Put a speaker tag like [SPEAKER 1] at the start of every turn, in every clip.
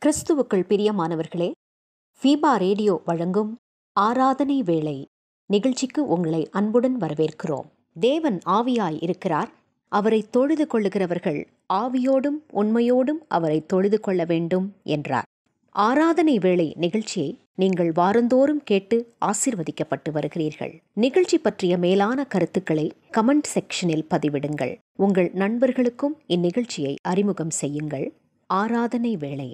[SPEAKER 1] கிறிஸ்துவுக்குள் பிரியமானவர்களே FIBA radio வழங்கும் ஆராதனை வேளை நிகழ்ச்சிக்கு உங்களை அன்புடன் வரவேற்கிறோம் தேவன் ஆவியாய் இருக்கிறார் அவரை தொழுது கொள்ளுகிறவர்கள் ஆவியோடும் உண்மையோடும் அவரை தொழுது கொள்ள வேண்டும் என்றார் ஆராதனை வேளை நிகழ்ச்சியை நீங்கள் வாரந்தோறும் கேட்டு ஆசிர்வதிக்கப்பட்டு வருகிறீர்கள் நிகழ்ச்சி பற்றிய மேலான கருத்துக்களை கமெண்ட் செக்ஷனில் பதிவிடுங்கள் உங்கள் நண்பர்களுக்கும் இந்நிகழ்ச்சியை அறிமுகம் செய்யுங்கள் ஆராதனை வேளை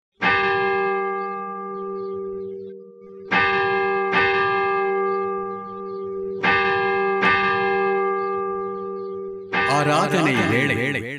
[SPEAKER 2] ஆராதனை வேளை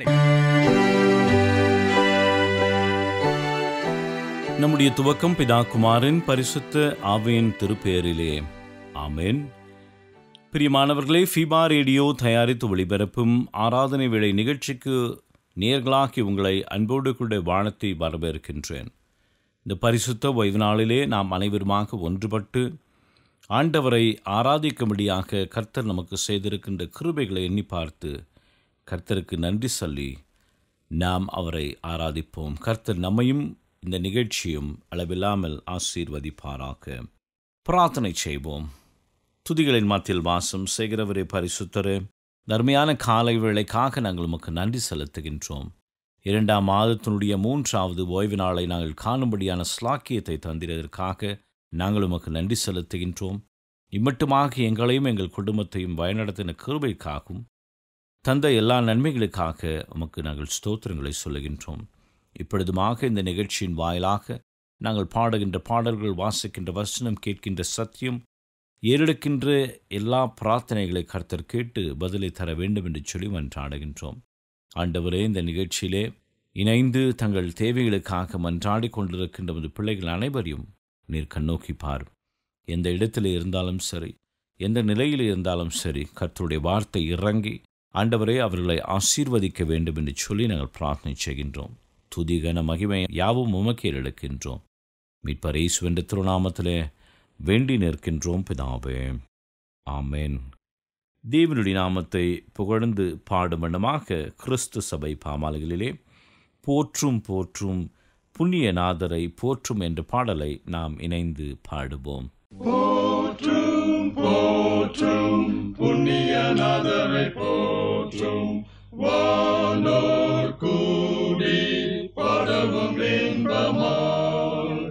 [SPEAKER 3] நம்முடைய துவக்கம் பிதா குமாரின் பரிசுத்த ஆவியின் திருப்பெயரிலே ஆமென் பிரியமானவர்களே ஃபீபா ரேடியோ தயாரித்து ஒளிபரப்பும் ஆராதனை வேளை நிகழ்ச்சிக்கு நேர்களாகி உங்களை அன்போடு கூட வானத்தை வரவேற்கின்றேன் இந்த பரிசுத்த ஓய்வு நாளிலே நாம் அனைவருமாக ஒன்றுபட்டு ஆண்டவரை ஆராதிக்கும்படியாக கர்த்தர் நமக்கு செய்திருக்கின்ற கிருபைகளை எண்ணி பார்த்து கர்த்தருக்கு நன்றி சொல்லி நாம் அவரை ஆராதிப்போம் கர்த்தர் நம்மையும் இந்த நிகழ்ச்சியும் அளவில்லாமல் ஆசீர்வதிப்பாராக பிரார்த்தனை செய்வோம் துதிகளின் மத்தியில் வாசம் செய்கிறவரே பரிசுத்தரே நர்மையான காலை வேளைக்காக நாங்கள் உமக்கு நன்றி செலுத்துகின்றோம் இரண்டாம் மாதத்தினுடைய மூன்றாவது ஓய்வு நாளை நாங்கள் காணும்படியான ஸ்லாக்கியத்தை தந்திரதற்காக நாங்கள் உமக்கு நன்றி செலுத்துகின்றோம் இம்மட்டுமாக எங்களையும் எங்கள் குடும்பத்தையும் வழிநடத்தின கிருபைக்காகவும் தந்த எல்லா நன்மைகளுக்காக உமக்கு நாங்கள் ஸ்தோத்திரங்களை சொல்லுகின்றோம் இப்பொழுதுமாக இந்த நிகழ்ச்சியின் வாயிலாக நாங்கள் பாடுகின்ற பாடல்கள் வாசிக்கின்ற வசனம் கேட்கின்ற சத்தியம் ஏறெடுக்கின்ற எல்லா பிரார்த்தனைகளை கர்த்தர் கேட்டு பதிலை தர வேண்டும் என்று சொல்லி மன்றாடுகின்றோம் ஆண்டவரே இந்த நிகழ்ச்சியிலே இணைந்து தங்கள் தேவைகளுக்காக மன்றாடி கொண்டிருக்கின்ற உமது பிள்ளைகள் அனைவரையும் நீர் கண்ணோக்கி பார் எந்த இடத்தில் இருந்தாலும் சரி எந்த நிலையில் இருந்தாலும் சரி கர்த்தருடைய வார்த்தை இறங்கி ஆண்டவரே அவர்களை ஆசீர்வதிக்க வேண்டும் என்று சொல்லி நாங்கள் பிரார்த்தனை செய்கின்றோம் துதிகன மகிமை யாவும் உமக்கே எடுக்கின்றோம் மீட்பர் இயேசுவென்ற திருநாமத்திலே வேண்டி நிற்கின்றோம் பிதாவே ஆமேன் தேவனுடைய நாமத்தை புகழ்ந்து பாடும் வண்ணமாக கிறிஸ்து சபை பாமாலைகளிலே போற்றும் போற்றும் புண்ணிய நாதரை போற்றும் என்ற பாடலை நாம் இணைந்து பாடுவோம்
[SPEAKER 2] போற்றும் போற்றும் புண்ணியநாதரை போற்றும் வானோர் கூடி படவும் இன்பமாய்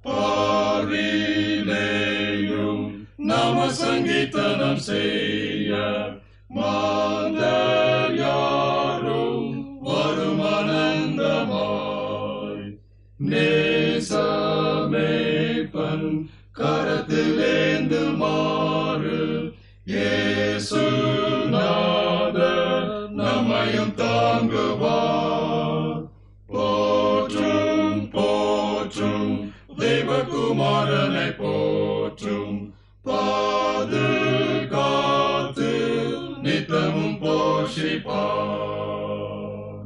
[SPEAKER 2] பாரிலேயும் நாம சங்கீதனம் செய்ய மாந்தர் யாரும் வரும் ஆனந்தமாய் நேசமேப்பன் கரத்திலேந்து மாறு இயேசுநாத நம்மையும் தாங்குவார் போற்றும் போற்றும் தேவகுமாரனை போற்றும் பாதுகாத்து நித்தமும் போஷிப்பார்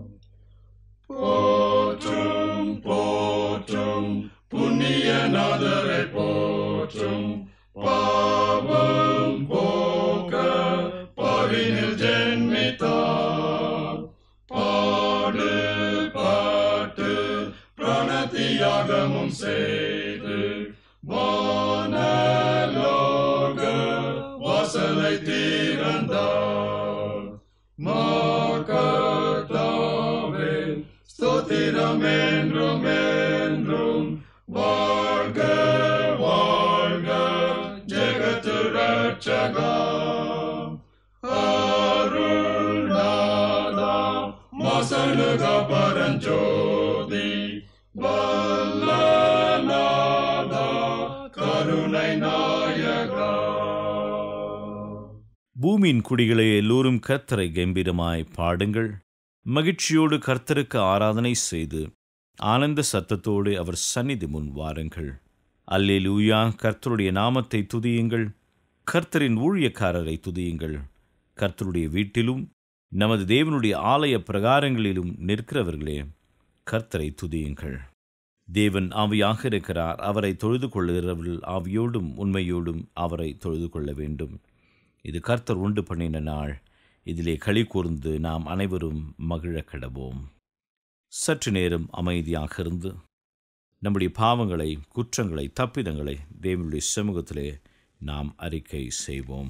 [SPEAKER 2] போற்றும் போற்றும் புண்ணியநாதரை போற்றும் பாவம் போக்க பவினில் ஜென்மித்தார் பாடுபாட்டு பிரணத்தியாகமும் செய்து வானலோக வாசலை தீரந்தார் மாகத்தாவே ஸ்தோத்திரம் என்றும் என்றும் வாழ்க வாழ்க ஜெகத்து ரட்சகா அருள்நாதா மசனுக பரஞ்சோதி வல்லநாதா கருணை நாயகா
[SPEAKER 3] பூமியின் குடிகளே எல்லோரும் கர்த்தரை கம்பீரமாய் பாடுங்கள் மகிழ்ச்சியோடு கர்த்தருக்கு ஆராதனை செய்து ஆனந்த சத்தத்தோடு அவர் சந்நிதி முன் வாருங்கள் அல்லேலூயா கர்த்தருடைய நாமத்தை துதியுங்கள் கர்த்தரின் ஊழியக்காரரை துதியுங்கள் கர்த்தருடைய வீட்டிலும் நமது தேவனுடைய ஆலய பிரகாரங்களிலும் நிற்கிறவர்களே கர்த்தரை துதியுங்கள் தேவன் ஆவியாக இருக்கிறார் அவரை தொழுது கொள்ளுகிறவர்கள் ஆவியோடும் உண்மையோடும் அவரை தொழுது கொள்ள வேண்டும் இது கர்த்தர் உண்டு பண்ணின நாள் இதிலே களி கூர்ந்து நாம் அனைவரும் மகிழ கடவோம் சற்று நேரம் அமைதியாக இருந்து நம்முடைய பாவங்களை குற்றங்களை தப்பிதங்களை தேவனுடைய சமூகத்திலே நாம் அறிக்கை செய்வோம்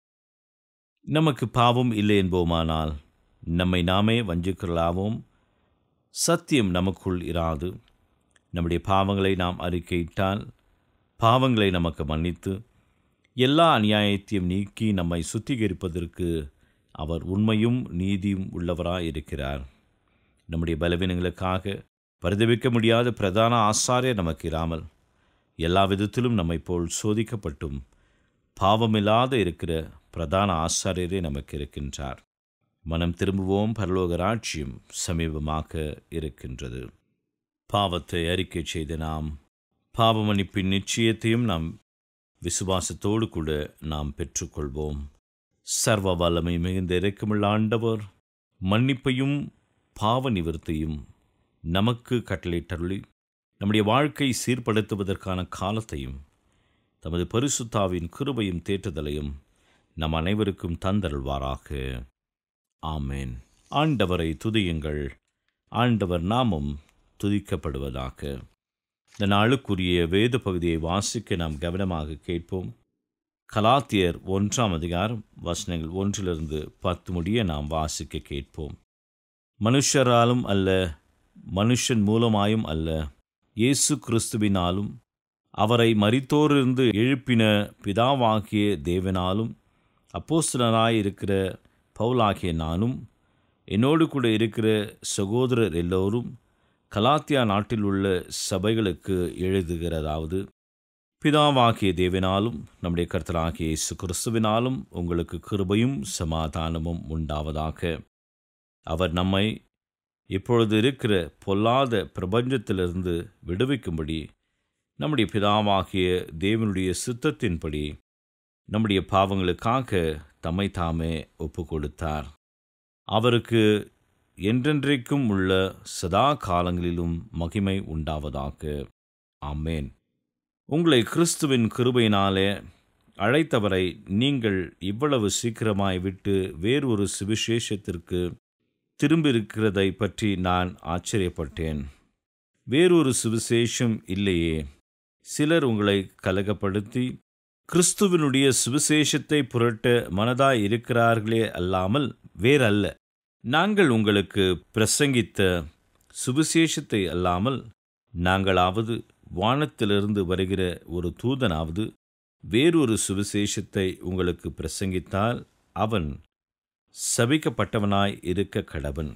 [SPEAKER 3] நமக்கு பாவம் இல்லை என்போமானால் நம்மை நாமே வஞ்சிக்கலாவோம் சத்தியம் நமக்குள் இராது நம்முடைய பாவங்களை நாம் அறிக்கையிட்டால் பாவங்களை நமக்கு மன்னித்து எல்லா அநியாயத்தையும் நீக்கி நம்மை சுத்திகரிப்பதற்கு அவர் உண்மையும் நீதியும் உள்ளவராய் இருக்கிறார் நம்முடைய பலவீனங்களுக்காக பரிதவிக்க முடியாத பிரதான ஆசாரியர் நமக்கு இராமல் எல்லா விதத்திலும் நம்மை போல் சோதிக்கப்பட்டும் பாவமில்லாத இருக்கிற பிரதான ஆசாரியரே நமக்கு இருக்கின்றார் மனம் திரும்புவோம் பரலோக ராட்சியம் சமீபமாக இருக்கின்றது பாவத்தை அறிக்கை செய்த நாம் பாவமன்னிப்பின் நிச்சயத்தையும் நாம் விசுவாசத்தோடு கூட நாம் பெற்றுக்கொள்வோம் சர்வ வல்லமை மிகுந்த இறக்கமுள்ள ஆண்டவர் மன்னிப்பையும் பாவ நிவர்த்தியும் நமக்கு கட்டளையிட்டருளி நம்முடைய வாழ்க்கை சீர்படுத்துவதற்கான காலத்தையும் தமது பரிசுத்தாவின் கிருபையும் தேற்றுதலையும் நம் அனைவருக்கும் தந்தருள்வாராக ஆமேன் ஆண்டவரை துதியுங்கள் ஆண்டவர் நாமம் துதிக்கப்படுவதாக இந்த நாளுக்குரிய வேத பகுதியை வாசிக்க நாம் கவனமாக கேட்போம் கலாத்தியர் ஒன்றாம் அதிகாரம் வசனங்கள் ஒன்றிலிருந்து பத்து முடிய நாம் வாசிக்க கேட்போம் மனுஷராலும் அல்ல மனுஷன் மூலமாயும் அல்ல இயேசு கிறிஸ்துவினாலும் அவரை மரித்தோரிலிருந்து எழுப்பின பிதாவாகிய தேவனாலும் அப்போஸ்தலராயிருக்கிற பவுலாகிய நானும் என்னோடு கூட இருக்கிற சகோதரர் எல்லோரும் கலாத்தியா நாட்டில் உள்ள சபைகளுக்கு எழுதுகிறதாவது பிதாவாகிய தேவனாலும் நம்முடைய கர்த்தராகிய இயேசு கிறிஸ்துவினாலும் உங்களுக்கு கிருபையும் சமாதானமும் உண்டாவதாக அவர் நம்மை இப்பொழுது இருக்கிற பொல்லாத பிரபஞ்சத்திலிருந்து விடுவிக்கும்படி நம்முடைய பிதாவாகிய தேவனுடைய சித்தத்தின்படி நம்முடைய பாவங்களுக்காக தம்மை தாமே ஒப்பு கொடுத்தார் அவருக்கு என்றென்றைக்கும் உள்ள சதா காலங்களிலும் மகிமை உண்டாவதாக ஆமேன் உங்களை கிறிஸ்துவின் கிருபையினாலே அழைத்தவரை நீங்கள் இவ்வளவு சீக்கிரமாய் விட்டு வேறொரு சுவிசேஷத்திற்கு திரும்பியிருக்கிறதை பற்றி நான் ஆச்சரியப்பட்டேன் வேறொரு சுவிசேஷம் இல்லையே சிலர் உங்களை கலகப்படுத்தி கிறிஸ்துவினுடைய சுவிசேஷத்தை புரட்ட மனதாய் இருக்கிறார்களே அல்லாமல் வேறல்ல நாங்கள் உங்களுக்கு பிரசங்கித்த சுவிசேஷத்தை அல்லாமல் நாங்களாவது வானத்திலிருந்து வருகிற ஒரு தூதனாவது வேறொரு சுவிசேஷத்தை உங்களுக்கு பிரசங்கித்தால் அவன் சபிக்கப்பட்டவனாய் இருக்க கடவன்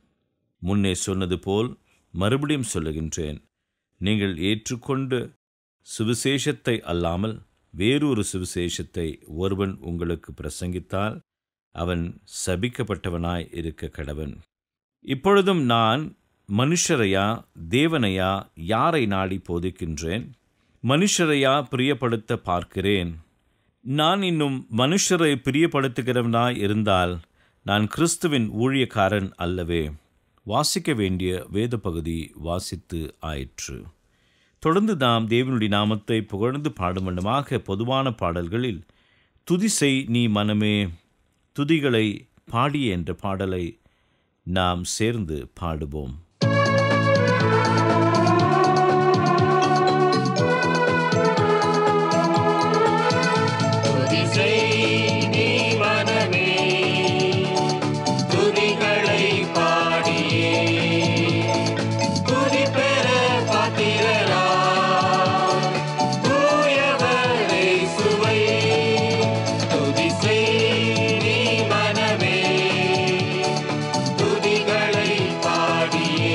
[SPEAKER 3] முன்னே சொன்னது போல் மறுபடியும் சொல்லுகின்றேன் நீங்கள் ஏற்றுக்கொண்ட சுவிசேஷத்தை அல்லாமல் வேறொரு சுவிசேஷத்தை ஒருவன் உங்களுக்கு பிரசங்கித்தால் அவன் சபிக்கப்பட்டவனாய் இருக்க கடவன் இப்பொழுதும் நான் மனுஷரையா தேவனையா யாரை நாடி போதிக்கின்றேன் மனுஷரையா பிரியப்படுத்த பார்க்கிறேன் நான் இன்னும் மனுஷரை பிரியப்படுத்துகிறவனாய் இருந்தால் நான் கிறிஸ்துவின் ஊழியக்காரன் அல்லவே வாசிக்க வேண்டிய வேத பகுதி வாசித்து ஆயிற்று தொடர்ந்து நாம் தேவனுடைய நாமத்தை புகழ்ந்து பாடும் வண்ணமாக பொதுவான பாடல்களில் துதிசை நீ மனமே துதிகளை பாடிய என்ற பாடலை நாம் சேர்ந்து பாடுவோம்
[SPEAKER 2] துதிசை நீ மனமே துதிகளை பாடியே துதி பெற பாத்திரரா தூயவரே சுவை துதிசை நீ மனமே துதிகளை பாடியே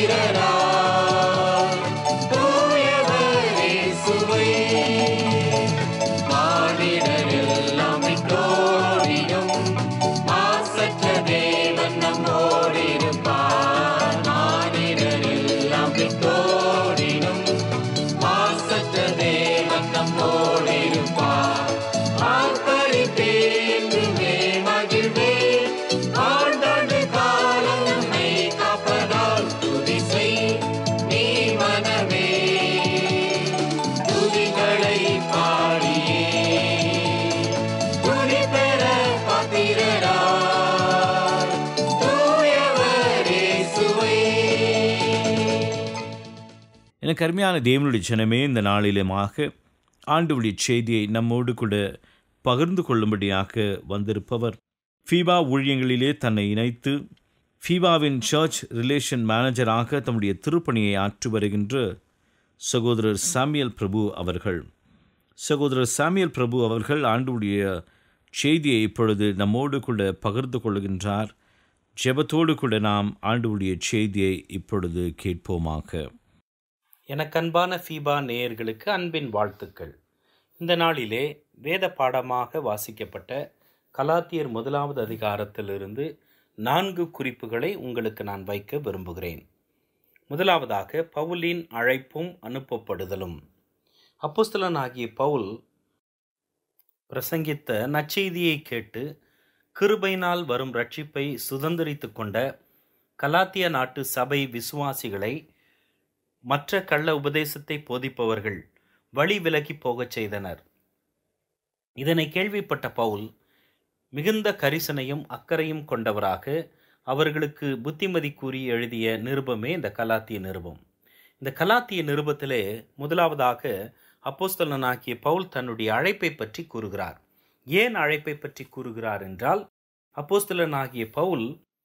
[SPEAKER 2] பாத்திரராய் தூயவரே சுவை மானிடரெல்லாம் விட்டோடியும் மாசற்ற தேவன் நம்மோடிருப்பார் மானிடரெல்லாம் விட்டோடினும் மாசற்ற தேவன் நம்மோடிருப்பார் ஆர்ப்பரிப்பேன்றுமே மகிழ்வேன் ஆண்டாண்டு காலம் நம்மை காப்பதால் துதி செய் நீ மனமே துதிகளை பாடியே துதி பெற பாத்திரராய் தூயவரே சுவை
[SPEAKER 3] எனக்கு அருமையான தேவனுடைய ஜனமே இந்த நாளிலுமாக ஆண்டுடைய செய்தியை நம்மோடு கூட பகிர்ந்து கொள்ளும்படியாக வந்திருப்பவர் ஃபீபா ஊழியங்களிலே தன்னை இணைத்து ஃபீபாவின் சர்ச் ரிலேஷன் மேனேஜராக தம்முடைய திருப்பணியை ஆற்றி வருகின்ற சகோதரர் சாமியல் பிரபு அவர்கள் சகோதரர் சாமியல் பிரபு அவர்கள் ஆண்டுடைய செய்தியை இப்பொழுது நம்மோடு கூட பகிர்ந்து கொள்கின்றார் ஜெபத்தோடு கூட நாம் ஆண்டுடைய செய்தியை இப்பொழுது கேட்போமாக
[SPEAKER 4] எனக்கு அன்பான ஃபீபா நேயர்களுக்கு அன்பின் வாழ்த்துக்கள் இந்த நாளிலே வேத பாடமாக வாசிக்கப்பட்ட கலாத்தியர் முதலாவது அதிகாரத்திலிருந்து நான்கு குறிப்புகளை உங்களுக்கு நான் வைக்க விரும்புகிறேன் முதலாவதாக பவுலின் அழைப்பும் அனுப்பப்படுதலும் அப்போஸ்தலனாகிய பவுல் பிரசங்கித்த நற்செய்தியை கேட்டு கிருபையினால் வரும் ரட்சிப்பை சுதந்திரித்துக் கொண்ட கலாத்திய நாட்டு சபை விசுவாசிகளை மற்ற கள்ள உபதேசத்தை போதிப்பவர்கள் வழி விலகி போகச் செய்தனர் இதனை கேள்விப்பட்ட பவுல் மிகுந்த கரிசனையும் அக்கறையும் கொண்டவராக அவர்களுக்கு புத்திமதி கூறி எழுதிய நிருபமே இந்த கலாத்திய நிருபம் இந்த கலாத்திய நிருபத்திலே முதலாவதாக அப்போஸ்தலனாகிய பவுல் தன்னுடைய அழைப்பை பற்றி கூறுகிறார் ஏன் அழைப்பை பற்றி கூறுகிறார் என்றால் அப்போஸ்தலனாகிய பவுல்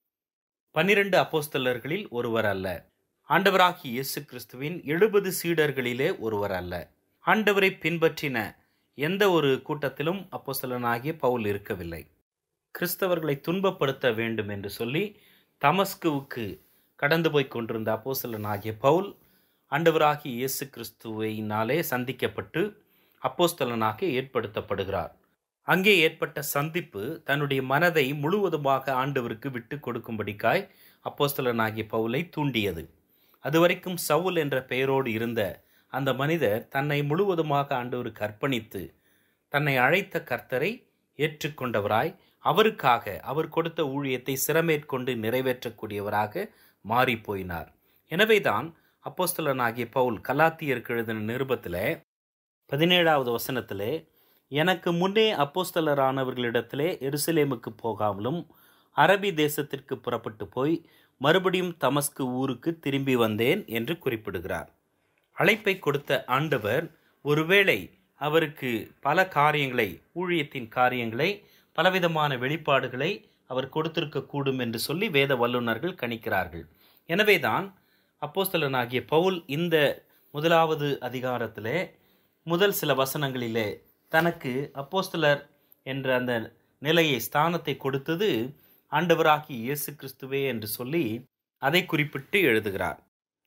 [SPEAKER 4] பன்னிரண்டு அப்போஸ்தலர்களில் ஒருவர் அல்ல ஆண்டவராகிய இயேசு கிறிஸ்துவின் எழுபது சீடர்களிலே ஒருவர் அல்ல ஆண்டவரை பின்பற்றின எந்த ஒரு கூட்டத்திலும் அப்போஸ்தலனாகிய பவுல் இருக்கவில்லை கிறிஸ்தவர்களை துன்பப்படுத்த வேண்டும் என்று சொல்லி தமஸ்குவுக்கு கடந்து போய் கொண்டிருந்த அப்போஸ்தலனாகிய பவுல் ஆண்டவராகிய இயேசு கிறிஸ்துவினாலே சந்திக்கப்பட்டு அப்போஸ்தலனாக ஏற்படுத்தப்படுகிறார் அங்கே ஏற்பட்ட சந்திப்பு தன்னுடைய மனதை முழுவதுமாக ஆண்டவருக்கு விட்டு கொடுக்கும்படிக்காய் அப்போஸ்தலனாகிய பவுலை தூண்டியது அதுவரைக்கும் சவுல் என்ற பெயரோடு இருந்த அந்த மனிதர் தன்னை முழுவதுமாக ஆண்டவருக்கு அர்ப்பணித்து தன்னை அழைத்த கர்த்தரை ஏற்றுக்கொண்டவராய் அவருக்காக அவர் கொடுத்த ஊழியத்தை சிரமேற்கொண்டு நிறைவேற்றக்கூடியவராக மாறிப் போயினார் எனவேதான் அப்போஸ்தலனாகிய பவுல் கலாத்தியருக்கு எழுதின நிருபத்தில் பதினேழாவது வசனத்திலே எனக்கு முன்னே அப்போஸ்தலரானவர்களிடத்திலே எருசலேமுக்கு போகாமலும் அரபி தேசத்திற்கு புறப்பட்டு போய் மறுபடியும் தமஸ்கு ஊருக்கு திரும்பி வந்தேன் என்று குறிப்பிடுகிறார் அழைப்பை கொடுத்த ஆண்டவர் ஒருவேளை அவருக்கு பல காரியங்களை ஊழியத்தின் காரியங்களை பலவிதமான வெளிப்பாடுகளை அவர் கொடுத்திருக்க கூடும் என்று சொல்லி வேத வல்லுநர்கள் கணிக்கிறார்கள் எனவேதான் அப்போஸ்தலனாகிய பவுல் இந்த முதலாவது அதிகாரத்திலே முதல் சில வசனங்களிலே தனக்கு அப்போஸ்தலர் என்ற அந்த நிலையை ஸ்தானத்தை கொடுத்தது ஆண்டவராகிய இயேசு கிறிஸ்துவே என்று சொல்லி அதை குறிப்பிட்டு எழுதுகிறார்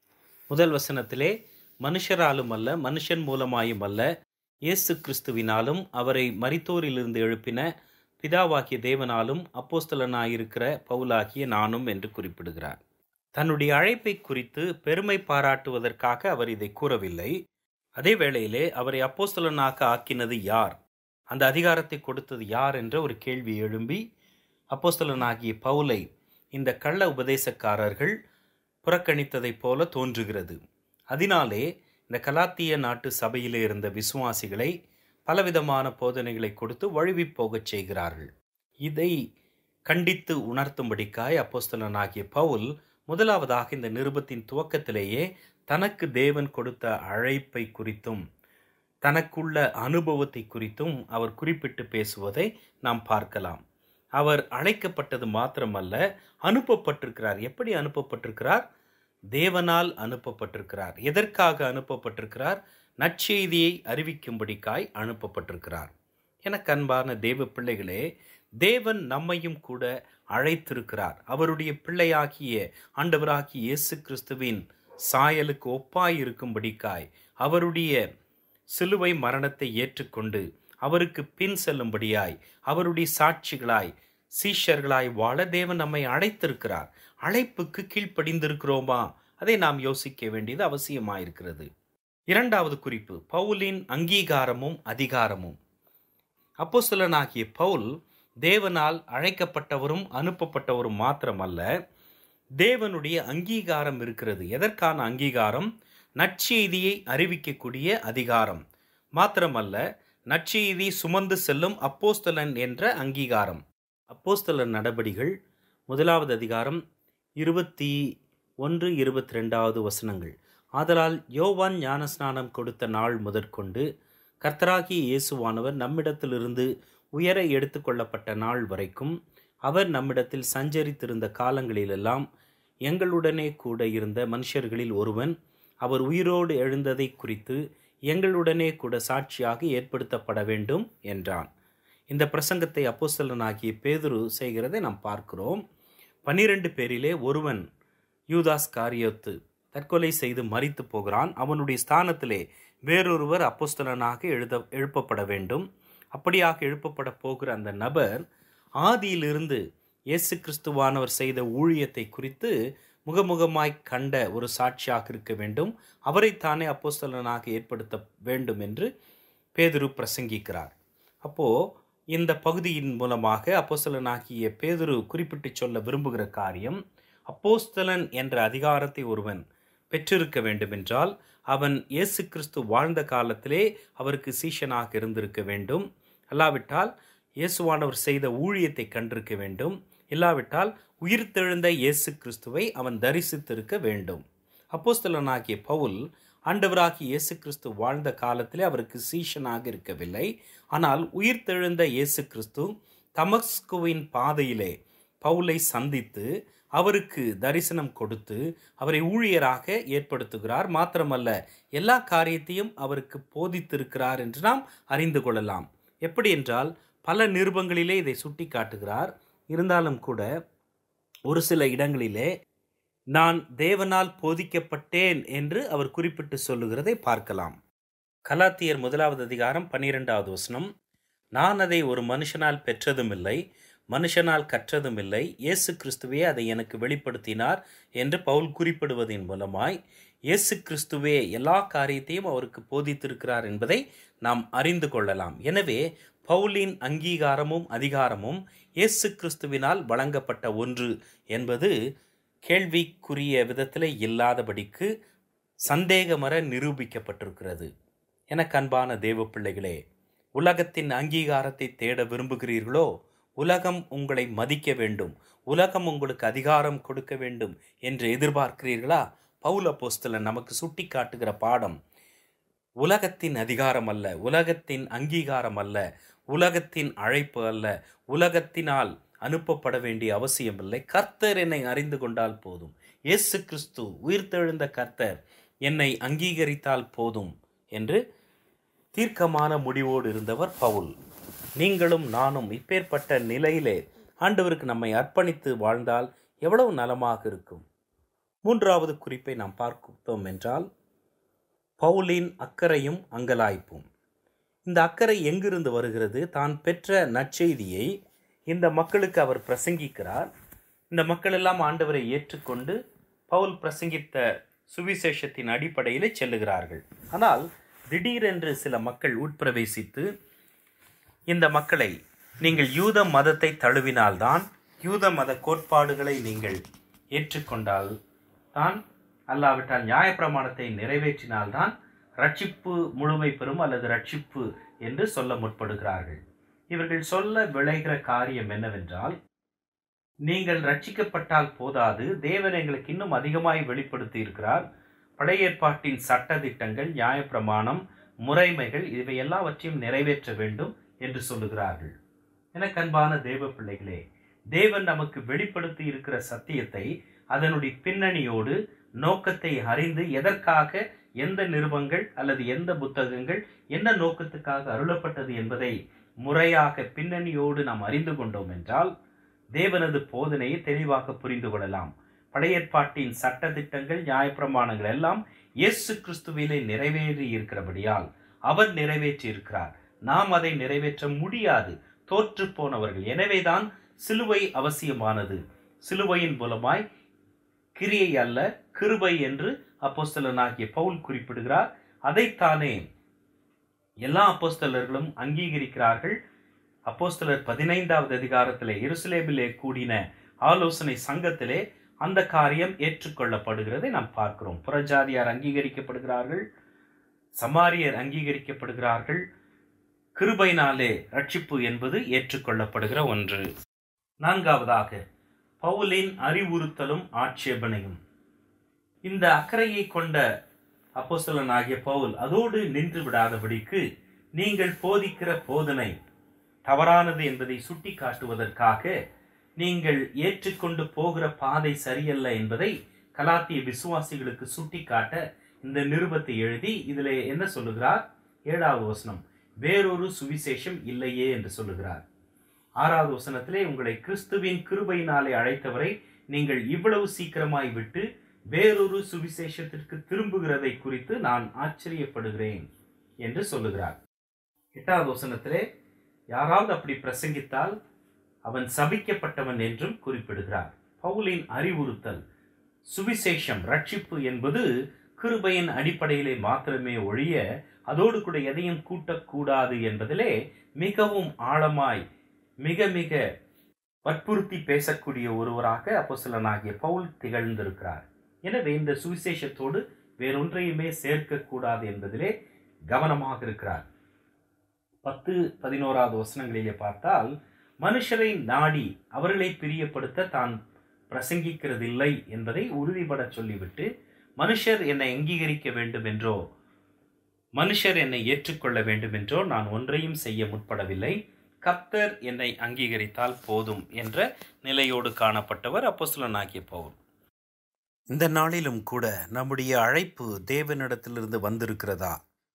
[SPEAKER 4] முதல் வசனத்திலே மனுஷராலும் அல்ல மனுஷன் மூலமாயும் அல்ல இயேசு கிறிஸ்துவினாலும் அவரை மரித்தோரிலிருந்து எழுப்பின பிதாவாகிய தேவனாலும் அப்போஸ்தலனாயிருக்கிற பவுலாகிய நானும் என்று குறிப்பிடுகிறார் தன்னுடைய அழைப்பை குறித்து பெருமை பாராட்டுவதற்காக அவர் இதை கூறவில்லை அதே வேளையிலே அவரை அப்போஸ்தலனாக ஆக்கினது யார் அந்த அதிகாரத்தை கொடுத்தது யார் என்ற ஒரு கேள்வி எழும்பி அப்போஸ்தலனாகிய பவுலை இந்த கள்ள உபதேசக்காரர்கள் புறக்கணித்ததைப் போல தோன்றுகிறது அதனாலே இந்த கலாத்திய நாட்டு சபையிலே இருந்த விசுவாசிகளை பலவிதமான போதனைகளை கொடுத்து வழுவி போகச் செய்கிறார்கள் இதை கண்டித்து உணர்த்தும்படிக்காய் அப்போஸ்தலனாகிய பவுல் முதலாவதாக இந்த நிருபத்தின் துவக்கத்திலேயே தனக்கு தேவன் கொடுத்த அழைப்பை குறித்தும் தனக்குள்ள அனுபவத்தை குறித்தும் அவர் குறிப்பிட்டு பேசுவதை நாம் பார்க்கலாம் அவர் அழைக்கப்பட்டது மாத்திரமல்ல அனுப்பப்பட்டிருக்கிறார் எப்படி அனுப்பப்பட்டிருக்கிறார் தேவனால் அனுப்பப்பட்டிருக்கிறார் எதற்காக அனுப்பப்பட்டிருக்கிறார் நற்செய்தியை அறிவிக்கும்படிக்காய் அனுப்பப்பட்டிருக்கிறார் எனக்கு அன்பான தேவ பிள்ளைகளே தேவன் நம்மையும் கூட அழைத்திருக்கிறார் அவருடைய பிள்ளையாகிய ஆண்டவராகிய இயேசு கிறிஸ்துவின் சாயலுக்கு ஒப்பாய் இருக்கும்படிக்காய் அவருடைய சிலுவை மரணத்தை ஏற்றுக்கொண்டு அவருக்கு பின் செல்லும்படியாய் அவருடைய சாட்சிகளாய் சீஷர்களாய் வாழ தேவன் நம்மை அழைத்திருக்கிறார் அழைப்புக்கு கீழ்ப்படிந்திருக்கிறோமா அதை நாம் யோசிக்க வேண்டியது அவசியமாயிருக்கிறது இரண்டாவது குறிப்பு பவுலின் அங்கீகாரமும் அதிகாரமும் அப்போஸ்தலனாகிய பவுல் தேவனால் அழைக்கப்பட்டவரும் அனுப்பப்பட்டவரும் மாத்திரமல்ல தேவனுடைய அங்கீகாரம் இருக்கிறது எதற்கான அங்கீகாரம் நற்செய்தியை அறிவிக்கக்கூடிய அதிகாரம் மாத்திரமல்ல நற்செய்தி சுமந்து செல்லும் அப்போஸ்தலன் என்ற அங்கீகாரம் அப்போஸ்தலர் நடபடிகள் முதலாவது அதிகாரம் இருபத்தி ஒன்று இருபத்தி ரெண்டாவது வசனங்கள் ஆதலால் யோவான் ஞானஸ்நானம் கொடுத்த நாள் முதற்கொண்டு கர்த்தராகிய இயேசுவானவர் நம்மிடத்திலிருந்து உயர எடுத்துக்கொள்ளப்பட்ட நாள் வரைக்கும் அவர் நம்மிடத்தில் சஞ்சரித்திருந்த காலங்களிலெல்லாம் எங்களுடனே கூட இருந்த மனுஷர்களில் ஒருவன் அவர் உயிரோடு எழுந்ததை குறித்து எங்களுடனே கூட சாட்சியாக ஏற்படுத்தப்பட வேண்டும் என்றான் இந்த பிரசங்கத்தை அப்போஸ்தலனாகிய பேதுரு செய்கிறதை நாம் பார்க்கிறோம் பனிரெண்டு பேரிலே ஒருவன் யூதாஸ் காரியத்து தற்கொலை செய்து மறித்து போகிறான் அவனுடைய ஸ்தானத்திலே வேறொருவர் அப்போஸ்தலனாக எழுத எழுப்பப்பட வேண்டும் அப்படியாக எழுப்பப்பட போகிற அந்த நபர் ஆதியிலிருந்து இயேசு கிறிஸ்துவானவர் செய்த ஊழியத்தை குறித்து முகமுகமாய் கண்ட ஒரு சாட்சியாக இருக்க வேண்டும் அவரைத்தானே அப்போஸ்தலனாக ஏற்படுத்த வேண்டும் என்று பேதுரு பிரசங்கிக்கிறார் அப்போ இந்த பகுதியின் மூலமாக அப்போஸ்தலனாகிய பேதுரு குறிப்பிட்டு சொல்ல விரும்புகிற காரியம் அப்போஸ்தலன் என்ற அதிகாரத்தை ஒருவன் பெற்றிருக்க வேண்டுமென்றால் அவன் இயேசு கிறிஸ்து வாழ்ந்த காலத்திலே அவருக்கு சீஷனாக இருந்திருக்க வேண்டும் அல்லாவிட்டால் இயேசுவானவர் செய்த ஊழியத்தை கண்டிருக்க வேண்டும் இல்லாவிட்டால் உயிர்த்தெழுந்த இயேசு கிறிஸ்துவை அவன் தரிசித்திருக்க வேண்டும் அப்போஸ்தலனாகிய பவுல் ஆண்டவராகிய இயேசு கிறிஸ்து வாழ்ந்த காலத்திலே அவருக்கு சீஷனாக இருக்கவில்லை ஆனால் உயிர்த்தெழுந்த இயேசு கிறிஸ்து தமஸ்குவின் பாதையிலே பவுலை சந்தித்து அவருக்கு தரிசனம் கொடுத்து அவரை ஊழியராக ஏற்படுத்துகிறார் மாத்திரமல்ல எல்லா காரியத்தையும் அவருக்கு போதித்திருக்கிறார் என்று நாம் அறிந்து கொள்ளலாம் எப்படி என்றால் பல நிருபங்களிலே இதை சுட்டி காட்டுகிறார் இருந்தாலும் கூட ஒரு சில இடங்களிலே நான் தேவனால் போதிக்கப்பட்டேன் என்று அவர் குறிப்பிட்டு சொல்லுகிறதை பார்க்கலாம் கலாத்தியர் முதலாவது அதிகாரம் பன்னிரெண்டாவது வசனம் நான் அதை ஒரு மனுஷனால் பெற்றதும் இல்லை மனுஷனால் கற்றதும் இல்லை இயேசு கிறிஸ்துவே அதை எனக்கு வெளிப்படுத்தினார் என்று பவுல் குறிப்பிடுவதன் மூலமாய் இயேசு கிறிஸ்துவே எல்லா காரியத்தையும் அவருக்கு போதித்திருக்கிறார் என்பதை நாம் அறிந்து கொள்ளலாம் எனவே பவுலின் அங்கீகாரமும் அதிகாரமும் இயேசு கிறிஸ்துவினால் வழங்கப்பட்ட ஒன்று என்பது கேள்விக்குரிய விதத்தில் இல்லாதபடிக்கு சந்தேகமர நிரூபிக்கப்பட்டிருக்கிறது எனக்கு அன்பான தேவ பிள்ளைகளே உலகத்தின் அங்கீகாரத்தை தேட விரும்புகிறீர்களோ உலகம் உங்களை மதிக்க வேண்டும் உலகம் உங்களுக்கு அதிகாரம் கொடுக்க வேண்டும் என்று எதிர்பார்க்கிறீர்களா பவுல போஸ்தலன் நமக்கு சுட்டி காட்டுகிற பாடம் உலகத்தின் அதிகாரம் அல்ல உலகத்தின் அங்கீகாரம் அல்ல உலகத்தின் அழைப்பு அல்ல உலகத்தினால் அனுப்பப்பட வேண்டிய அவசியமில்லை கர்த்தர் என்னை அறிந்து கொண்டால் போதும் இயேசு கிறிஸ்து உயிர்த்தெழுந்த கர்த்தர் என்னை அங்கீகரித்தால் போதும் என்று தீர்க்கமான முடிவோடு இருந்தவர் பவுல் நீங்களும் நானும் இப்பேற்பட்ட நிலையிலே ஆண்டவருக்கு நம்மை அர்ப்பணித்து வாழ்ந்தால் எவ்வளவு நலமாக இருக்கும் மூன்றாவது குறிப்பை நாம் பார்த்தோம் என்றால் பவுலின் அக்கறையும் அங்கலாய்ப்பும் இந்த அக்கறை எங்கிருந்து வருகிறது தான் பெற்ற நற்செய்தியை இந்த மக்களுக்கு அவர் பிரசங்கிக்கிறார் இந்த மக்கள் எல்லாம் ஆண்டவரை ஏற்றுக்கொண்டு பவுல் பிரசங்கித்த சுவிசேஷத்தின் அடிப்படையில் செல்லுகிறார்கள் ஆனால் திடீரென்று சில மக்கள் உட்பிரவேசித்து இந்த மக்களை நீங்கள் யூத மதத்தை தழுவினால்தான் யூத மத கோட்பாடுகளை நீங்கள் ஏற்றுக்கொண்டால் தான் அல்லாவிட்டால் நியாயப்பிரமாணத்தை நிறைவேற்றினால்தான் ரட்சிப்பு முழுமை பெறும் அல்லது ரட்சிப்பு என்று சொல்ல முற்படுகிறார்கள் இவர்கள் சொல்ல விளைகிற காரியம் என்னவென்றால் நீங்கள் ரட்சிக்கப்பட்டால் போதாது தேவன் எங்களுக்கு இன்னும் அதிகமாய் வெளிப்படுத்தி இருக்கிறார் பழைய ஏற்பாட்டின் சட்ட திட்டங்கள் நியாயப்பிரமாணம் முறைமைகள் இவை எல்லாவற்றையும் நிறைவேற்ற வேண்டும் என்று சொல்லுகிறார்கள் எனக்கு அன்பான தேவ பிள்ளைகளே தேவன் நமக்கு வெளிப்படுத்தி இருக்கிற சத்தியத்தை அதனுடைய பின்னணியோடு நோக்கத்தை அறிந்து எதற்காக எந்த நிருபங்கள் அல்லது எந்த புத்தகங்கள் என்ன நோக்கத்துக்காக அருளப்பட்டது என்பதை முறையாக பின்னணியோடு நாம் அறிந்து கொண்டோம் என்றால் தேவனது போதனையை தெளிவாக புரிந்து கொள்ளலாம் பழைய ஏற்பாட்டின் சட்ட திட்டங்கள் நியாயப்பிரமாணங்கள் எல்லாம் இயேசு கிறிஸ்துவிலே நிறைவேறி இருக்கிறபடியால் அவர் நிறைவேற்றி இருக்கிறார் நாம் அதை நிறைவேற்ற முடியாது தோற்று போனவர்கள் எனவேதான் சிலுவை அவசியமானது சிலுவையின் மூலமாய் கிரியை அல்ல கிருபை என்று அப்போஸ்தலனாகிய பவுல் குறிப்பிடுகிறார் அதைத்தானே எல்லா அப்போஸ்தலர்களும் அங்கீகரிக்கிறார்கள் அப்போஸ்தலர் பதினைந்தாவது அதிகாரத்திலே எருசலேமிலே கூடின ஆலோசனை சங்கத்திலே அந்த காரியம் ஏற்றுக்கொள்ளப்படுகிறதை நாம் பார்க்கிறோம் புறஜாதியார் அங்கீகரிக்கப்படுகிறார்கள் சமாரியர் அங்கீகரிக்கப்படுகிறார்கள் கிருபைனாலே ரட்சிப்பு என்பது ஏற்றுக்கொள்ளப்படுகிற ஒன்று நான்காவதாக பவுலின் அறிவுறுத்தலும் ஆட்சேபனையும் இந்த அக்கறையை கொண்ட அப்போஸ்தலனாகிய பவுல் அதோடு நின்று விடாதபடிக்கு நீங்கள் போதிக்கிற போதனை தவறானது என்பதை சுட்டி காட்டுவதற்காக நீங்கள் ஏற்றுக்கொண்டு போகிற பாதை சரியல்ல என்பதை கலாத்திய விசுவாசிகளுக்கு சுட்டி காட்ட இந்த நிருபத்தை எழுதி இதிலே என்ன சொல்லுகிறார் ஏழாவது வசனம் வேறொரு சுவிசேஷம் இல்லையே என்று சொல்லுகிறார் ஆறாவது வசனத்திலே உங்களை கிறிஸ்துவின் கிருபையினாலே அழைத்தவரை நீங்கள் இவ்வளவு சீக்கிரமாய் விட்டு வேறொரு சுவிசேஷத்திற்கு திரும்புகிறதை குறித்து நான் ஆச்சரியப்படுகிறேன் என்று சொல்லுகிறார் எட்டாவது வசனத்திலே யாராவது அப்படி பிரசங்கித்தால் அவன் சபிக்கப்பட்டவன் என்றும் குறிப்பிடுகிறார் பவுலின் அறிவுறுத்தல் சுவிசேஷம் ரட்சிப்பு என்பது கிருபையின் அடிப்படையிலே மாத்திரமே ஒழிய அதோடு கூட எதையும் கூட்டக்கூடாது என்பதிலே மிகவும் ஆழமாய் மிக மிக வற்புறுத்தி பேசக்கூடிய ஒருவராக அப்போஸ்தலனாகிய பவுல் திகழ்ந்திருக்கிறார் எனவே இந்த சுவிசேஷத்தோடு வேறொன்றையுமே சேர்க்கக்கூடாது என்பதிலே கவனமாக இருக்கிறார் பத்து பதினோராவது வசனங்களிலே பார்த்தால் மனுஷரை நாடி அவர்களை பிரியப்படுத்த தான் பிரசங்கிக்கிறதில்லை என்பதை உறுதிபட சொல்லிவிட்டு மனுஷர் என்னை அங்கீகரிக்க வேண்டும் என்றோ மனுஷர் என்னை ஏற்றுக்கொள்ள வேண்டும் என்றோ நான் ஒன்றையும் செய்ய முற்படவில்லை கர்த்தர் என்னை அங்கீகரித்தால் போதும் என்ற நிலையோடு காணப்பட்டவர் அப்போஸ்தலனாகிய பவுல் இந்த நாளிலும் கூட நம்முடைய அழைப்பு தேவனிடத்திலிருந்து வந்திருக்கிறதா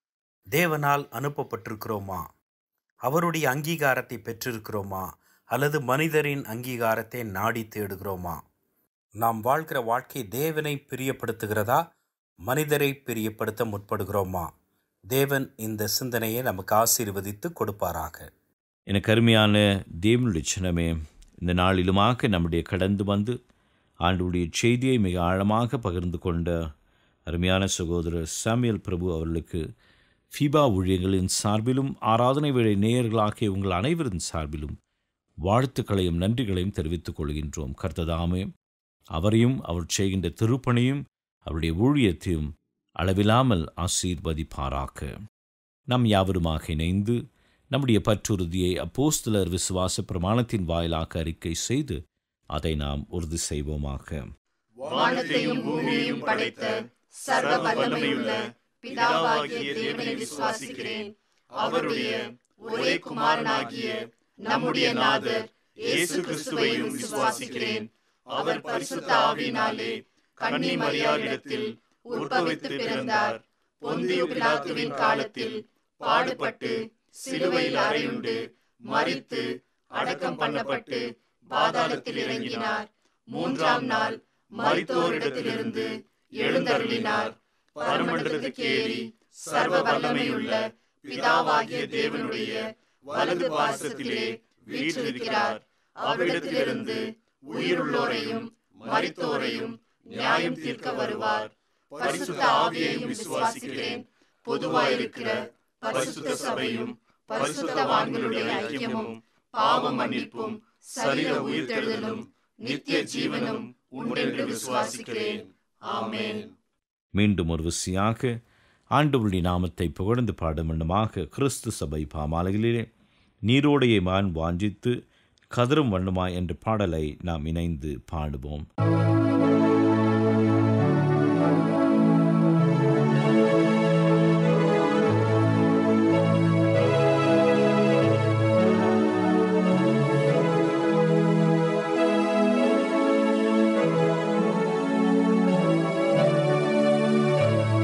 [SPEAKER 4] தேவனால் அனுப்பப்பட்டிருக்கிறோமா அவருடைய அங்கீகாரத்தை பெற்றிருக்கிறோமா அல்லது மனிதரின் அங்கீகாரத்தை நாடி தேடுகிறோமா நாம் வாழ்கிற வாழ்க்கை தேவனை பிரியப்படுத்துகிறதா மனிதரை பிரியப்படுத்த முற்படுகிறோமா தேவன் இந்த சிந்தனையை நமக்கு ஆசீர்வதித்து கொடுப்பாராக
[SPEAKER 3] எனக்கு அருமையான தேவனுடைய சின்னமே இந்த நாளிலுமாக நம்முடைய கடந்து வந்து ஆண்டுடைய செய்தியை மிக ஆழமாக பகிர்ந்து கொண்ட அருமையான சகோதரர் சாமியல் பிரபு அவர்களுக்கு ஃபீபா ஊழியர்களின் சார்பிலும் ஆராதனை வேளை நேயர்களாகிய உங்கள் அனைவரின் சார்பிலும் வாழ்த்துக்களையும் நன்றிகளையும் தெரிவித்துக் கொள்கின்றோம் கர்த்ததாமே அவரையும் அவர் செய்கின்ற திருப்பணியும் அவருடைய ஊழியத்தையும் அளவிலாமல் ஆசீர்வதிப்பாராக நாம் யாவருமாக இணைந்து நம்முடைய பற்றுறுதியை அப்போஸ்தலர் விசுவாச பிரமாணத்தின் வாயிலாக அறிக்கை செய்து அதை நாம் உறுதி செய்வோமாக
[SPEAKER 5] வானத்தையும் பூமியையும் படைத்த சர்வ வல்லமையுள்ள பிதாவாகிய தேவனை விசுவாசிக்கிறேன் அவருடைய ஒரே குமாரனாகிய நம்முடைய நாதர் இயேசு கிறிஸ்துவையும் விசுவாசிக்கிறேன் அவர் பரிசுத்த ஆவியினாலே கன்னி மரியாளிடத்தில் உற்பவித்து பிறந்தார் பொந்தியு பிலாத்துவின் காலத்தில் பாடுபட்டு சிலுவையில் அறையுண்டு மரித்து அடக்கம் பண்ணப்பட்டு பாதாளத்தில் இறங்கினார் மூன்றாம் நாள் மரித்தோரிடத்திலிருந்து எழுந்தருளினார் பரமண்டலத்துக்கு ஏறி சர்வ வல்லமையுள்ள பிதாவாகிய தேவனுடைய வலது பாசத்திலே வீற்றிருக்கிறார் அவரிடத்திலிருந்து உயிருள்ளோரையும் மரித்தோரையும் நியாயம் தீர்க்க வருவார் பரிசுத்த ஆவியையும் விசுவாசிக்கிறேன் பொதுவாயிருக்கிற பரிசுத்த சபையும் பரிசுத்தவான்களுடைய ஐக்கியமும் பாவ மன்னிப்பும் சரீர உயிர்த்தெழுதலும் நித்திய ஜீவனும் உண்டென்று விசுவாசிக்கிறேன் ஆமென்
[SPEAKER 3] மீண்டும் ஒரு விசியாக ஆண்டவருடைய நாமத்தை புகழ்ந்து பாடும் வண்ணமாக கிறிஸ்து சபை பாமாலைகளிலே நீரோடையை மான் வாஞ்சித்து கதரும் வண்ணமா என்ற பாடலை நாம் இணைந்து பாடுவோம்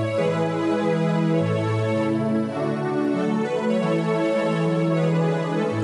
[SPEAKER 5] ஆ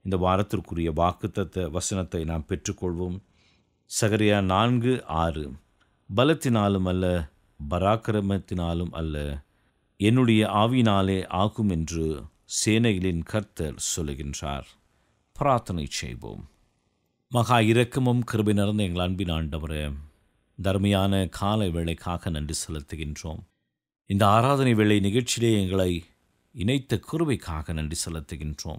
[SPEAKER 3] இந்த வாரத்திற்குரிய வாக்குத்தத்த வசனத்தை நாம் பெற்றுக்கொள்வோம் சகரியா நான்கு ஆறு பலத்தினாலும் அல்ல பராக்கிரமத்தினாலும் அல்ல என்னுடைய ஆவினாலே ஆகும் என்று சேனைகளின் கர்த்தர் சொல்லுகின்றார் பிரார்த்தனை செய்வோம் மகா இரக்கமும் கிருபை நிறைந்த எங்கள் அன்பின் ஆண்டவரே தர்மையான காலை வேளைக்காக நன்றி செலுத்துகின்றோம் இந்த ஆராதனை வேளை நிகழ்ச்சியிலே எங்களை இணைத்த கிருபைக்காக நன்றி செலுத்துகின்றோம்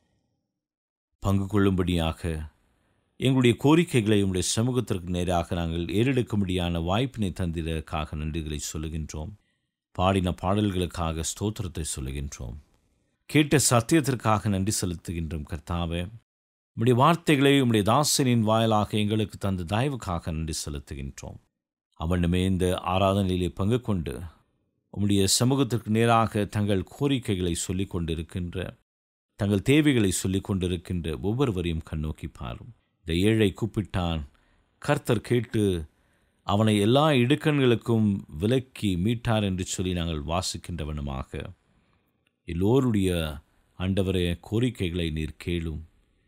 [SPEAKER 3] பங்கு கொள்ளும்படியாக எங்களுடைய கோரிக்கைகளை உங்களுடைய சமூகத்திற்கு நேராக நாங்கள் ஏறெடுக்கும்படியான வாய்ப்பினை தந்திரக்காக நன்றிகளை சொல்லுகின்றோம் பாடின பாடல்களுக்காக ஸ்தோத்திரத்தை சொல்லுகின்றோம் கேட்ட சத்தியத்திற்காக நன்றி செலுத்துகின்றோம் கர்த்தாவே உம்முடைய வார்த்தைகளை உம்முடைய தாசனின் வாயிலாக எங்களுக்கு தந்த தயவுக்காக நன்றி செலுத்துகின்றோம் அவனுமே இந்த ஆராதனையிலே பங்கு கொண்டு உம்முடைய சமூகத்திற்கு நேராக தங்கள் கோரிக்கைகளை சொல்லிக் கொண்டிருக்கின்ற தங்கள் தேவைகளை சொல்லிக் கொண்டிருக்கின்ற ஒவ்வொருவரையும் கண்ணோக்கி பாரும் இந்த ஏழை கூப்பிட்டான் கர்த்தர் கேட்டு அவனை எல்லா இடுக்கண்களுக்கும் விலக்கி மீட்டார் என்று சொல்லி நாங்கள் வாசிக்கின்றவனுமாக எல்லோருடைய ஆண்டவரே கோரிக்கைகளை நீர் கேளும்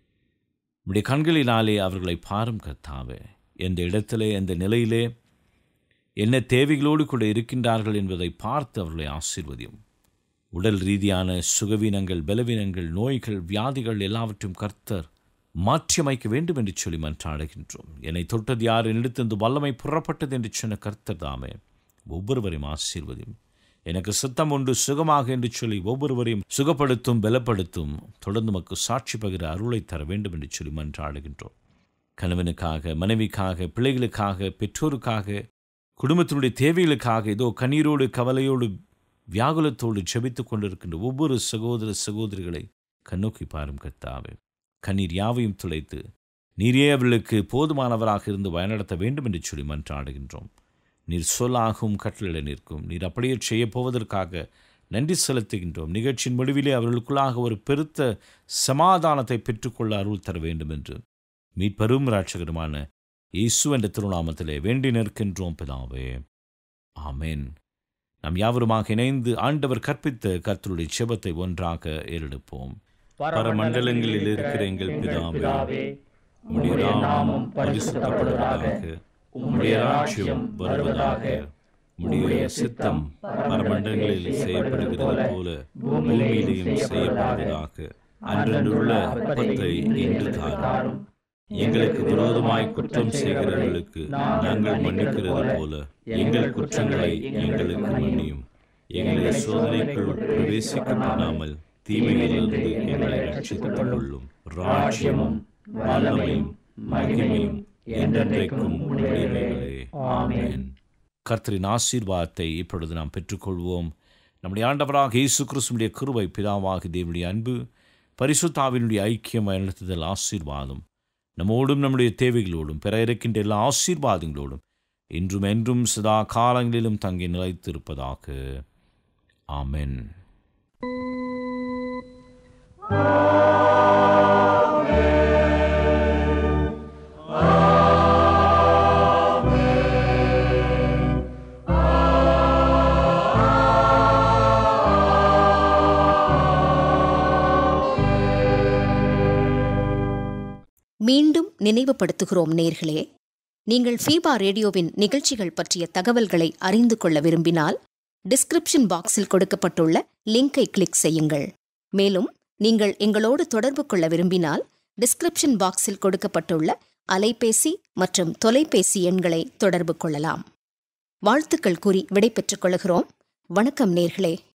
[SPEAKER 3] உடைய கண்களினாலே அவர்களை பாரும் கர்த்தாவே எந்த இடத்திலே எந்த நிலையிலே என்ன தேவைகளோடு கூட இருக்கின்றார்கள் என்பதை பார்த்து அவர்களை ஆசீர்வதியும் உடல் ரீதியான சுகவீனங்கள் பலவீனங்கள் நோய்கள் வியாதிகள் எல்லாவற்றையும் கர்த்தர் மாற்றியமைக்க வேண்டும் என்று சொல்லி மன்றாடுகின்றோம் என்னை தொட்டது யார் என்னிடத்திலிருந்து வல்லமை புறப்பட்டது என்று சொன்ன கர்த்தர் தாமே ஒவ்வொருவரையும் ஆசீர்வதியும் எனக்கு சுத்தம் உண்டு சுகமாக என்று சொல்லி ஒவ்வொருவரையும் சுகப்படுத்தும் பலப்படுத்தும் தொடர்ந்து மக்கு சாட்சி பகிர அருளை தர வேண்டும் என்று சொல்லி மன்றாடுகின்றோம் கணவனுக்காக மனைவிக்காக பிள்ளைகளுக்காக பெற்றோருக்காக குடும்பத்தினுடைய தேவைகளுக்காக ஏதோ கண்ணீரோடு கவலையோடு வியாகுலத்தோடு ஜெபித்துக் கொண்டிருக்கின்ற ஒவ்வொரு சகோதர சகோதரிகளை கண்ணோக்கி பாரும் கர்த்தாவே கண்ணீர் யாவையும் துளைத்து நீரே அவர்களுக்கு போதுமானவராக இருந்து வழிநடத்த வேண்டும் என்று சொல்லி மன்றாடுகின்றோம் நீர் சொல்லாகும் கட்டளிட நிற்கும் நீர் அப்படியே செய்யப் போவதற்காக நன்றி செலுத்துகின்றோம் நிகழ்ச்சியின் முடிவிலே அவர்களுக்குள்ளாக ஒரு பெருத்த சமாதானத்தை பெற்றுக்கொள்ள அருள் தர வேண்டும் என்று மீட்பெரும் ராட்சகருமான இயேசு என்ற திருநாமத்திலே வேண்டி நிற்கின்றோம் பிதாவே ஆமென் நாம் யாவருமாக இணைந்து ஆண்டவர் கற்பித்த கர்த்தருடைய செபத்தை ஒன்றாக ஏறெடுப்போம் பரமண்டலங்களில் இருக்கிற எங்கள் பிதாவே உம்முடைய நாமம் பரிசுத்தப்படுவதாக உம்முடைய ராஜ்யம் வருவதாக உம்முடைய சித்தம் பரமண்டலங்களில் செய்யப்படுகிறது போல பூமியிலேயும் செய்யப்படுவதாக அன்றன்றுள்ள அப்பத்தை இன்று தாரும் எங்களுக்கு விரோதமாய் குற்றம் செய்கிறவர்களுக்கு நாங்கள் மன்னிக்கிறது போல எங்கள் குற்றங்களை எங்களுக்கு மன்னியும் எங்களை சோதனைக்குள் பிரவேசிக்க பண்ணாமல் தீமையிலிருந்து எங்களை ரட்சித்துக் கொள்ளும் ராஜ்யமும் வல்லமையும் மகிமையும் என்றென்றைக்கும் உடையவைகளே ஆமென் கர்த்தரின் ஆசீர்வாதத்தை இப்பொழுது நாம் பெற்றுக்கொள்வோம் நம்முடைய ஆண்டவராக இயேசு கிறிஸ்துடைய கிருபை பிதாவாக தேவனுடைய அன்பு பரிசுத்தாவினுடைய ஐக்கியம் நடத்துதல் ஆசீர்வாதம் நம்மோடும் நம்முடைய தேவைகளோடும் பெற இருக்கின்ற எல்லா ஆசீர்வாதங்களோடும் இன்றும் என்றும் சதா காலங்களிலும் தங்கி நிலைத்திருப்பதாக ஆமென்
[SPEAKER 1] மீண்டும் நினைவுபடுத்துகிறோம் நேர்களே நீங்கள் ஃபீபா ரேடியோவின் நிகழ்ச்சிகள் பற்றிய தகவல்களை அறிந்து கொள்ள விரும்பினால் டிஸ்கிரிப்ஷன் பாக்ஸில் கொடுக்கப்பட்டுள்ள லிங்கை கிளிக் செய்யுங்கள் மேலும் நீங்கள் எங்களோடு தொடர்பு கொள்ள விரும்பினால் டிஸ்கிரிப்ஷன் பாக்ஸில் கொடுக்கப்பட்டுள்ள அலைபேசி மற்றும் தொலைபேசி எண்களை தொடர்பு கொள்ளலாம் வாழ்த்துக்கள் கூறி விடை பெற்றுக் கொள்கிறோம் வணக்கம் நேர்களே